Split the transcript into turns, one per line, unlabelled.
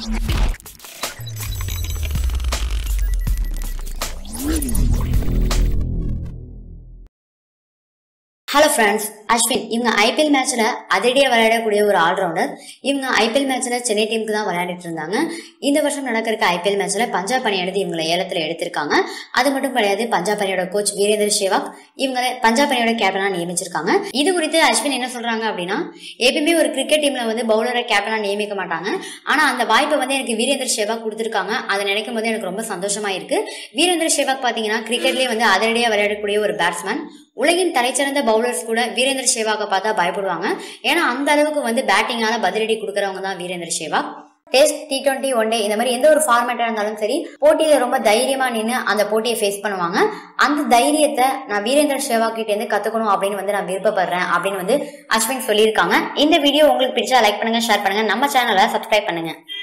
hello friends Ashwin இவங்க IPL மேட்ச்ல அதிரடியாக விளையாடக்கூடிய ஒரு ஆல்ரவுண்டர் இவங்க ஐபிஎல் மேட்ச்ல சென்னை டீமுக்கு தான் விளையாடிட்டு இருந்தாங்க இந்த வருஷம் நடக்கிற ஐபிஎல் மேட்ச்ல பஞ்சாப் அணி எடுத்து இவங்களை ஏலத்தில் எடுத்திருக்காங்க அது மட்டும் கிடையாது பஞ்சாப் அணியோட கோச் வீரேந்தர் சேவாக் இவங்களை பஞ்சாப் அணியோட கேப்டனா நியமிச்சிருக்காங்க இது குறித்து அஸ்வின் என்ன சொல்றாங்க அப்படின்னா எப்பயுமே ஒரு கிரிக்கெட் டீம்ல வந்து பவுலரை கேப்டனா நியமிக்க மாட்டாங்க ஆனா அந்த வாய்ப்பை வந்து எனக்கு வீரேந்தர் சேவாக் கொடுத்திருக்காங்க அதை நினைக்கும் போது எனக்கு ரொம்ப சந்தோஷமா இருக்கு வீரேந்தர் சேவாக் பாத்தீங்கன்னா கிரிக்கெட்லயே வந்து அதிரடியாக விளையாடக்கூடிய ஒரு பேட்ஸ்மேன் உலகின் தலைச்சிறந்த பவுலர்ஸ் கூட வீரேந்தர் சேவாக்கை பார்த்தா பயப்படுவாங்க ஏன்னா அந்த அளவுக்கு வந்து பேட்டிங்கால பதிலடி கொடுக்கறவங்க தான் Virender Sehwag test T twenty one day இந்த மாதிரி எந்த ஒரு ஃபார்மேட்டா இருந்தாலும் சரி போட்டியில ரொம்ப தைரியமா நின்று அந்த போட்டியை ஃபேஸ் பண்ணுவாங்க அந்த தைரியத்தை நான் வீரேந்தர் சேவாக் கிட்ட இருந்து கத்துக்கணும் அப்படின்னு வந்து நான் விருப்பப்படுறேன் அப்படின்னு வந்து அஸ்வின் சொல்லியிருக்காங்க இந்த வீடியோ உங்களுக்கு பிடிச்சா லைக் பண்ணுங்க ஷேர் பண்ணுங்க நம்ம சேனலை சப்ஸ்கிரைப் பண்ணுங்க